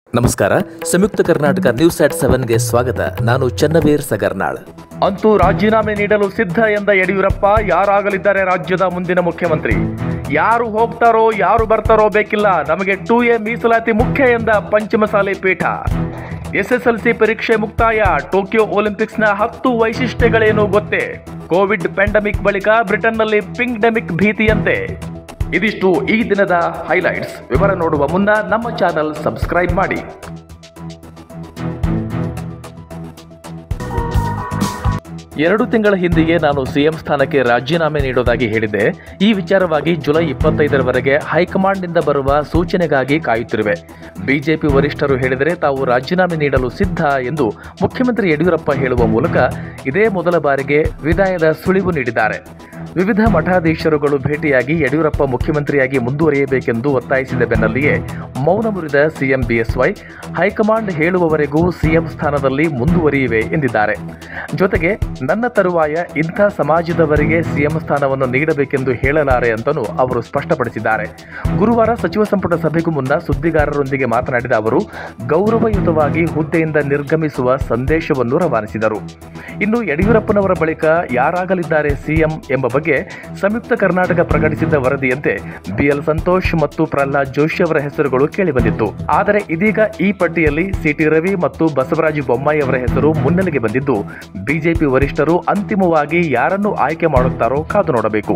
ನಮಸ್ಕಾರ ಸಂಯುಕ್ತ ಕರ್ನಾಟಕ ನ್ಯೂಸ್ ಆಟ್ ಸೆವೆನ್ಗೆ ಸ್ವಾಗತ ನಾನು ಚನ್ನವೀರ್ ಸಗರ್ನಾಳ್ ಅಂತೂ ರಾಜೀನಾಮೆ ನೀಡಲು ಸಿದ್ಧ ಎಂದ ಯಡಿಯೂರಪ್ಪ ಯಾರಾಗಲಿದ್ದಾರೆ ರಾಜ್ಯದ ಮುಂದಿನ ಮುಖ್ಯಮಂತ್ರಿ ಯಾರು ಹೋಗ್ತಾರೋ ಯಾರು ಬರ್ತಾರೋ ಬೇಕಿಲ್ಲ ನಮಗೆ ಟೂ ಎ ಮೀಸಲಾತಿ ಮುಖ್ಯ ಎಂದ ಪಂಚಮಸಾಲಿ ಪೀಠ ಎಸ್ಎಸ್ಎಲ್ಸಿ ಪರೀಕ್ಷೆ ಮುಕ್ತಾಯ ಟೋಕಿಯೋ ಒಲಿಂಪಿಕ್ಸ್ನ ಹತ್ತು ವೈಶಿಷ್ಟ್ಯಗಳೇನು ಗೊತ್ತೇ ಕೋವಿಡ್ ಪ್ಯಾಂಡಮಿಕ್ ಬಳಿಕ ಬ್ರಿಟನ್ನಲ್ಲಿ ಪಿಂಗ್ಡೆಮಿಕ್ ಭೀತಿಯಂತೆ ಇದಿಷ್ಟು ಈ ದಿನದ ಹೈಲೈಟ್ಸ್ ವಿವರ ನೋಡುವ ಮುನ್ನ ನಮ್ಮ ಚಾನಲ್ ಸಬ್ಸ್ಕ್ರೈಬ್ ಮಾಡಿ ಎರಡು ತಿಂಗಳ ಹಿಂದೆಯೇ ನಾನು ಸಿಎಂ ಸ್ಥಾನಕ್ಕೆ ರಾಜೀನಾಮೆ ನೀಡೋದಾಗಿ ಹೇಳಿದ್ದೆ ಈ ವಿಚಾರವಾಗಿ ಜುಲೈ ಇಪ್ಪತ್ತೈದರವರೆಗೆ ಹೈಕಮಾಂಡ್ನಿಂದ ಬರುವ ಸೂಚನೆಗಾಗಿ ಕಾಯುತ್ತಿರುವೆ ಬಿಜೆಪಿ ವರಿಷ್ಠರು ಹೇಳಿದರೆ ತಾವು ರಾಜೀನಾಮೆ ನೀಡಲು ಸಿದ್ಧ ಎಂದು ಮುಖ್ಯಮಂತ್ರಿ ಯಡಿಯೂರಪ್ಪ ಹೇಳುವ ಮೂಲಕ ಇದೇ ಮೊದಲ ಬಾರಿಗೆ ವಿದಾಯದ ಸುಳಿವು ನೀಡಿದ್ದಾರೆ ವಿವಿಧ ಮಠಾಧೀಶರುಗಳು ಭೇಟಿಯಾಗಿ ಯಡಿಯೂರಪ್ಪ ಮುಖ್ಯಮಂತ್ರಿಯಾಗಿ ಮುಂದುವರಿಯಬೇಕೆಂದು ಒತ್ತಾಯಿಸಿದ ಬೆನ್ನಲ್ಲಿಯೇ ಮೌನ ಮುರಿದ ಸಿಎಂ ಬಿಎಸ್ವೈ ಹೈಕಮಾಂಡ್ ಹೇಳುವವರೆಗೂ ಸಿಎಂ ಸ್ಥಾನದಲ್ಲಿ ಮುಂದುವರಿಯುವೆ ಎಂದಿದ್ದಾರೆ ಜೊತೆಗೆ ನನ್ನ ತರುವಾಯ ಇಂಥ ಸಮಾಜದವರಿಗೆ ಸಿಎಂ ಸ್ಥಾನವನ್ನು ನೀಡಬೇಕೆಂದು ಹೇಳಲಾರೆ ಅಂತಲೂ ಅವರು ಸ್ಪಷ್ಟಪಡಿಸಿದ್ದಾರೆ ಗುರುವಾರ ಸಚಿವ ಸಂಪುಟ ಸಭೆಗೂ ಮುನ್ನ ಸುದ್ದಿಗಾರರೊಂದಿಗೆ ಮಾತನಾಡಿದ ಅವರು ಗೌರವಯುತವಾಗಿ ಹುದ್ದೆಯಿಂದ ನಿರ್ಗಮಿಸುವ ಸಂದೇಶವನ್ನು ರವಾನಿಸಿದರು ಇನ್ನು ಯಡಿಯೂರಪ್ಪನವರ ಬಳಿಕ ಯಾರಾಗಲಿದ್ದಾರೆ ಸಿಎಂ ಎಂಬ ಬಗ್ಗೆ ಸಂಯುಕ್ತ ಕರ್ನಾಟಕ ಪ್ರಕಟಿಸಿದ್ದ ವರದಿಯಂತೆ ಬಿಎಲ್ ಸಂತೋಷ್ ಮತ್ತು ಪ್ರಹ್ಲಾದ್ ಜೋಶಿ ಅವರ ಹೆಸರುಗಳು ಕೇಳಿಬಂದಿತ್ತು ಆದರೆ ಇದೀಗ ಈ ಪಟ್ಟಿಯಲ್ಲಿ ಸಿಟಿ ರವಿ ಮತ್ತು ಬಸವರಾಜ ಬೊಮ್ಮಾಯಿ ಅವರ ಹೆಸರು ಮುನ್ನೆಲೆಗೆ ಬಂದಿದ್ದು ಬಿಜೆಪಿ ವರಿಷ್ಠರು ಅಂತಿಮವಾಗಿ ಯಾರನ್ನು ಆಯ್ಕೆ ಮಾಡುತ್ತಾರೋ ಕಾದು ನೋಡಬೇಕು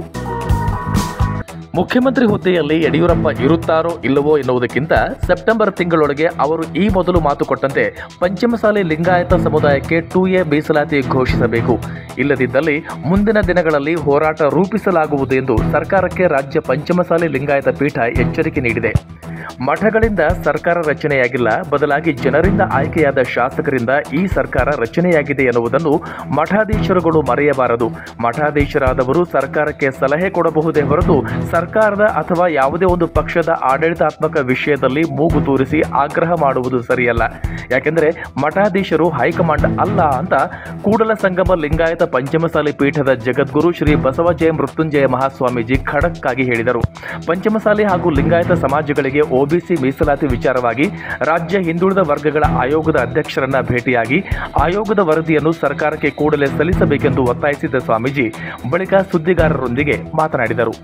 ಮುಖ್ಯಮಂತ್ರಿ ಹುದ್ದೆಯಲ್ಲಿ ಯಡಿಯೂರಪ್ಪ ಇರುತ್ತಾರೋ ಇಲ್ಲವೋ ಎನ್ನುವುದಕ್ಕಿಂತ ಸೆಪ್ಟೆಂಬರ್ ತಿಂಗಳೊಳಗೆ ಅವರು ಈ ಮೊದಲು ಮಾತು ಕೊಟ್ಟಂತೆ ಪಂಚಮಸಾಲಿ ಲಿಂಗಾಯತ ಸಮುದಾಯಕ್ಕೆ ಟೂ ಎ ಮೀಸಲಾತಿ ಘೋಷಿಸಬೇಕು ಇಲ್ಲದಿದ್ದಲ್ಲಿ ಮುಂದಿನ ದಿನಗಳಲ್ಲಿ ಹೋರಾಟ ರೂಪಿಸಲಾಗುವುದು ಎಂದು ಸರ್ಕಾರಕ್ಕೆ ರಾಜ್ಯ ಪಂಚಮಸಾಲಿ ಲಿಂಗಾಯತ ಪೀಠ ಎಚ್ಚರಿಕೆ ನೀಡಿದೆ ಮಠಗಳಿಂದ ಸರ್ಕಾರ ರಚನೆಯಾಗಿಲ್ಲ ಬದಲಾಗಿ ಜನರಿಂದ ಆಯ್ಕೆಯಾದ ಶಾಸಕರಿಂದ ಈ ಸರ್ಕಾರ ರಚನೆಯಾಗಿದೆ ಎನ್ನುವುದನ್ನು ಮಠಾಧೀಶರುಗಳು ಮರೆಯಬಾರದು ಮಠಾಧೀಶರಾದವರು ಸರ್ಕಾರಕ್ಕೆ ಸಲಹೆ ಕೊಡಬಹುದೇ ಹೊರತು ಸರ್ಕಾರದ ಅಥವಾ ಯಾವುದೇ ಒಂದು ಪಕ್ಷದ ಆಡಳಿತಾತ್ಮಕ ವಿಷಯದಲ್ಲಿ ಮೂಗು ತೂರಿಸಿ ಆಗ್ರಹ ಮಾಡುವುದು ಸರಿಯಲ್ಲ ಯಾಕೆಂದರೆ ಮಠಾಧೀಶರು ಹೈಕಮಾಂಡ್ ಅಲ್ಲ ಅಂತ ಕೂಡಲ ಸಂಗಮ ಲಿಂಗಾಯತ ಪಂಚಮಸಾಲಿ ಪೀಠದ ಜಗದ್ಗುರು ಶ್ರೀ ಬಸವಜಯ ಮೃತ್ಯುಂಜಯ ಮಹಾಸ್ವಾಮೀಜಿ ಖಡಕ್ ಆಗಿ ಹೇಳಿದರು ಪಂಚಮಸಾಲಿ ಹಾಗೂ ಲಿಂಗಾಯತ ಸಮಾಜಗಳಿಗೆ ಒಬಿಸಿ ಮೀಸಲಾತಿ ವಿಚಾರವಾಗಿ ರಾಜ್ಯ ಹಿಂದುಳಿದ ವರ್ಗಗಳ ಆಯೋಗದ ಅಧ್ಯಕ್ಷರನ್ನ ಭೇಟಿಯಾಗಿ ಆಯೋಗದ ವರದಿಯನ್ನು ಸರ್ಕಾರಕ್ಕೆ ಕೂಡಲೇ ಸಲ್ಲಿಸಬೇಕೆಂದು ಒತ್ತಾಯಿಸಿದ ಸ್ವಾಮೀಜಿ ಬಳಿಕ ಸುದ್ದಿಗಾರರೊಂದಿಗೆ ಮಾತನಾಡಿದರು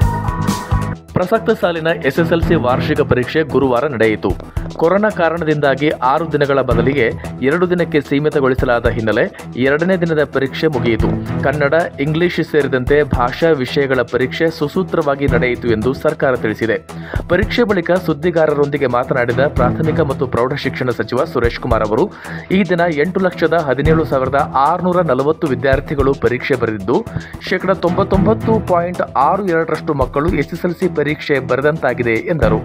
ಪ್ರಸಕ್ತ ಸಾಲಿನ ಎಸ್ಎಸ್ಎಲ್ಸಿ ವಾರ್ಷಿಕ ಪರೀಕ್ಷೆ ಗುರುವಾರ ನಡೆಯಿತು ಕೊರೋನಾ ಕಾರಣದಿಂದಾಗಿ ಆರು ದಿನಗಳ ಬದಲಿಗೆ ಎರಡು ದಿನಕ್ಕೆ ಸೀಮಿತಗೊಳಿಸಲಾದ ಹಿನ್ನೆಲೆ ಎರಡನೇ ದಿನದ ಪರೀಕ್ಷೆ ಮುಗಿಯಿತು ಕನ್ನಡ ಇಂಗ್ಲಿಷ್ ಸೇರಿದಂತೆ ಭಾಷಾ ವಿಷಯಗಳ ಪರೀಕ್ಷೆ ಸುಸೂತ್ರವಾಗಿ ನಡೆಯಿತು ಎಂದು ಸರ್ಕಾರ ತಿಳಿಸಿದೆ ಪರೀಕ್ಷೆ ಬಳಿಕ ಸುದ್ದಿಗಾರರೊಂದಿಗೆ ಮಾತನಾಡಿದ ಪ್ರಾಥಮಿಕ ಮತ್ತು ಪ್ರೌಢಶಿಕ್ಷಣ ಸಚಿವ ಸುರೇಶ್ ಕುಮಾರ್ ಅವರು ಈ ದಿನ ಎಂಟು ಲಕ್ಷದ ಹದಿನೇಳು ಸಾವಿರದ ಆರುನೂರ ನಲವತ್ತು ವಿದ್ಯಾರ್ಥಿಗಳು ಪರೀಕ್ಷೆ ಬರೆದಿದ್ದು ಶೇಕಡ ತೊಂಬತ್ತೊಂಬತ್ತು ಪಾಯಿಂಟ್ ಆರು ಎರಡರಷ್ಟು ಮಕ್ಕಳು ಎಸ್ಎಸ್ಎಲ್ಸಿ ಪರೀಕ್ಷೆ ಬರೆದಂತಾಗಿದೆ ಎಂದರು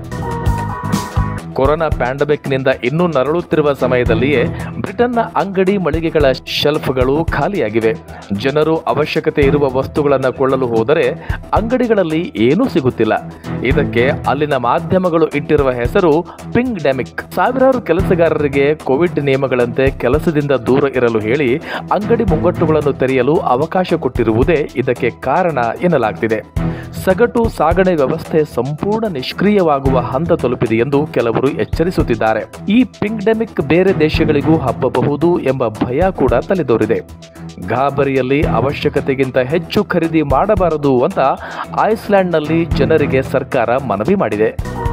ಕೊರೋನಾ ಪ್ಯಾಂಡಮಿಕ್ನಿಂದ ಇನ್ನೂ ನರಳುತ್ತಿರುವ ಸಮಯದಲ್ಲಿಯೇ ಬ್ರಿಟನ್ನ ಅಂಗಡಿ ಮಳಿಗೆಗಳ ಶೆಲ್ಫ್ಗಳು ಖಾಲಿಯಾಗಿವೆ ಜನರು ಅವಶ್ಯಕತೆ ಇರುವ ವಸ್ತುಗಳನ್ನು ಕೊಳ್ಳಲು ಹೋದರೆ ಅಂಗಡಿಗಳಲ್ಲಿ ಏನೂ ಸಿಗುತ್ತಿಲ್ಲ ಇದಕ್ಕೆ ಅಲ್ಲಿನ ಮಾಧ್ಯಮಗಳು ಇಟ್ಟಿರುವ ಹೆಸರು ಪಿಂಗ್ ಡೆಮಿಕ್ ಸಾವಿರಾರು ಕೆಲಸಗಾರರಿಗೆ ಕೋವಿಡ್ ನಿಯಮಗಳಂತೆ ಕೆಲಸದಿಂದ ದೂರ ಇರಲು ಹೇಳಿ ಅಂಗಡಿ ಮುಂಗಟ್ಟುಗಳನ್ನು ತೆರೆಯಲು ಅವಕಾಶ ಕೊಟ್ಟಿರುವುದೇ ಇದಕ್ಕೆ ಕಾರಣ ಎನ್ನಲಾಗ್ತಿದೆ ಸಗಟು ಸಾಗಣೆ ವ್ಯವಸ್ಥೆ ಸಂಪೂರ್ಣ ನಿಷ್ಕ್ರಿಯವಾಗುವ ಹಂತ ತಲುಪಿದೆ ಎಂದು ಕೆಲವರು ಎಚ್ಚರಿಸುತ್ತಿದ್ದಾರೆ ಈ ಪಿಂಗ್ಡೆಮಿಕ್ ಬೇರೆ ದೇಶಗಳಿಗೂ ಹಬ್ಬಬಹುದು ಎಂಬ ಭಯ ಕೂಡ ತಲೆದೋರಿದೆ ಗಾಬರಿಯಲ್ಲಿ ಅವಶ್ಯಕತೆಗಿಂತ ಹೆಚ್ಚು ಖರೀದಿ ಮಾಡಬಾರದು ಅಂತ ಐಸ್ಲ್ಯಾಂಡ್ನಲ್ಲಿ ಜನರಿಗೆ ಸರ್ಕಾರ ಮನವಿ ಮಾಡಿದೆ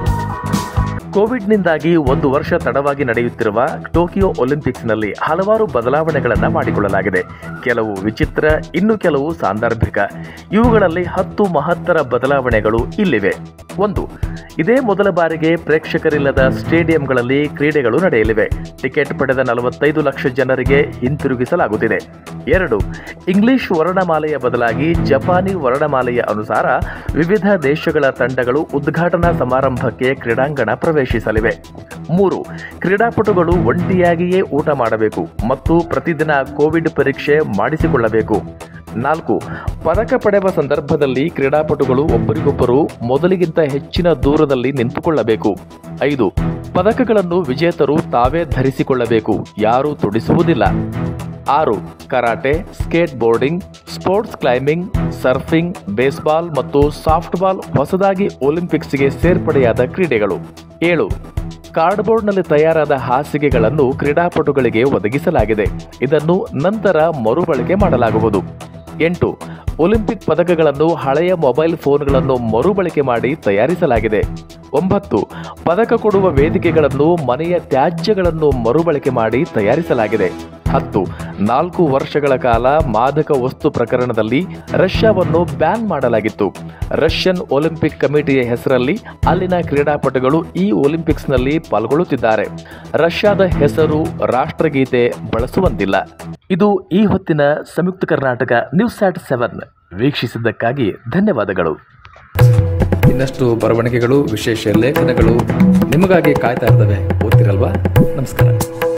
ಕೋವಿಡ್ನಿಂದಾಗಿ ಒಂದು ವರ್ಷ ತಡವಾಗಿ ನಡೆಯುತ್ತಿರುವ ಟೋಕಿಯೋ ಒಲಿಂಪಿಕ್ಸ್ನಲ್ಲಿ ಹಲವಾರು ಬದಲಾವಣೆಗಳನ್ನು ಮಾಡಿಕೊಳ್ಳಲಾಗಿದೆ ಕೆಲವು ವಿಚಿತ್ರ ಇನ್ನು ಕೆಲವು ಸಾಂದರ್ಭಿಕ ಇವುಗಳಲ್ಲಿ ಹತ್ತು ಮಹತ್ತರ ಬದಲಾವಣೆಗಳು ಇಲ್ಲಿವೆ ಒಂದು ಇದೇ ಮೊದಲ ಬಾರಿಗೆ ಪ್ರೇಕ್ಷಕರಿಲ್ಲದ ಸ್ಟೇಡಿಯಂಗಳಲ್ಲಿ ಕ್ರೀಡೆಗಳು ನಡೆಯಲಿವೆ ಟಿಕೆಟ್ ಪಡೆದ ನಲವತ್ತೈದು ಲಕ್ಷ ಜನರಿಗೆ ಹಿಂತಿರುಗಿಸಲಾಗುತ್ತಿದೆ ಎರಡು ಇಂಗ್ಲಿಷ್ ವರ್ಣಮಾಲೆಯ ಬದಲಾಗಿ ಜಪಾನಿ ವರ್ಣಮಾಲೆಯ ಅನುಸಾರ ವಿವಿಧ ದೇಶಗಳ ತಂಡಗಳು ಉದ್ಘಾಟನಾ ಸಮಾರಂಭಕ್ಕೆ ಕ್ರೀಡಾಂಗಣ ಪ್ರವೇಶಿಸಲಿವೆ ಮೂರು ಕ್ರೀಡಾಪಟುಗಳು ಒಂಟಿಯಾಗಿಯೇ ಊಟ ಮಾಡಬೇಕು ಮತ್ತು ಪ್ರತಿದಿನ ಕೋವಿಡ್ ಪರೀಕ್ಷೆ ಮಾಡಿಸಿಕೊಳ್ಳಬೇಕು ನಾಲ್ಕು ಪದಕ ಪಡೆಯುವ ಸಂದರ್ಭದಲ್ಲಿ ಕ್ರೀಡಾಪಟುಗಳು ಒಬ್ಬರಿಗೊಬ್ಬರು ಮೊದಲಿಗಿಂತ ಹೆಚ್ಚಿನ ದೂರದಲ್ಲಿ ನಿಂತುಕೊಳ್ಳಬೇಕು ಐದು ಪದಕಗಳನ್ನು ವಿಜೇತರು ತಾವೇ ಧರಿಸಿಕೊಳ್ಳಬೇಕು ಯಾರೂ ತೊಡಿಸುವುದಿಲ್ಲ ಆರು karate skateboarding sports climbing surfing baseball ಮತ್ತು ಸಾಫ್ಟ್ಬಾಲ್ ಹೊಸದಾಗಿ ಒಲಿಂಪಿಕ್ಸ್ಗೆ ಸೇರ್ಪಡೆಯಾದ ಕ್ರೀಡೆಗಳು ಏಳು ಕಾರ್ಡ್ಬೋರ್ಡ್ನಲ್ಲಿ ತಯಾರಾದ ಹಾಸಿಗೆಗಳನ್ನು ಕ್ರೀಡಾಪಟುಗಳಿಗೆ ಒದಗಿಸಲಾಗಿದೆ ಇದನ್ನು ನಂತರ ಮರುಬಳಕೆ ಮಾಡಲಾಗುವುದು ಎಂಟು ಒಲಿಂಪಿಕ್ ಪದಕಗಳನ್ನು ಹಳೆಯ ಮೊಬೈಲ್ ಫೋನ್ಗಳನ್ನು ಮರುಬಳಕೆ ಮಾಡಿ ತಯಾರಿಸಲಾಗಿದೆ ಒಂಬತ್ತು ಪದಕ ಕೊಡುವ ವೇದಿಕೆಗಳನ್ನು ಮನೆಯ ತ್ಯಾಜ್ಯಗಳನ್ನು ಮರುಬಳಕೆ ಮಾಡಿ ತಯಾರಿಸಲಾಗಿದೆ ಹತ್ತು ನಾಲ್ಕು ವರ್ಷಗಳ ಕಾಲ ಮಾದಕ ವಸ್ತು ಪ್ರಕರಣದಲ್ಲಿ ರಷ್ಯಾವನ್ನು ಬ್ಯಾನ್ ಮಾಡಲಾಗಿತ್ತು ರಷ್ಯನ್ ಒಲಿಂಪಿಕ್ ಕಮಿಟಿಯ ಹೆಸರಲ್ಲಿ ಅಲ್ಲಿನ ಕ್ರೀಡಾಪಟುಗಳು ಈ ಒಲಿಂಪಿಕ್ಸ್ನಲ್ಲಿ ಪಾಲ್ಗೊಳ್ಳುತ್ತಿದ್ದಾರೆ ರಷ್ಯಾದ ಹೆಸರು ರಾಷ್ಟ್ರಗೀತೆ ಬಳಸುವಂತಿಲ್ಲ ಇದು ಈ ಹೊತ್ತಿನ Samyukta Karnataka news at seven ವೀಕ್ಷಿಸಿದ್ದಕ್ಕಾಗಿ ಧನ್ಯವಾದಗಳು ಇನ್ನಷ್ಟು ಬರವಣಿಗೆಗಳು ವಿಶೇಷ ಲೇಖನಗಳು ನಿಮಗಾಗಿ ಕಾಯ್ತಾ ಇರ್ತವೆ ಓದ್ತಿರಲ್ವಾ ನಮಸ್ಕಾರ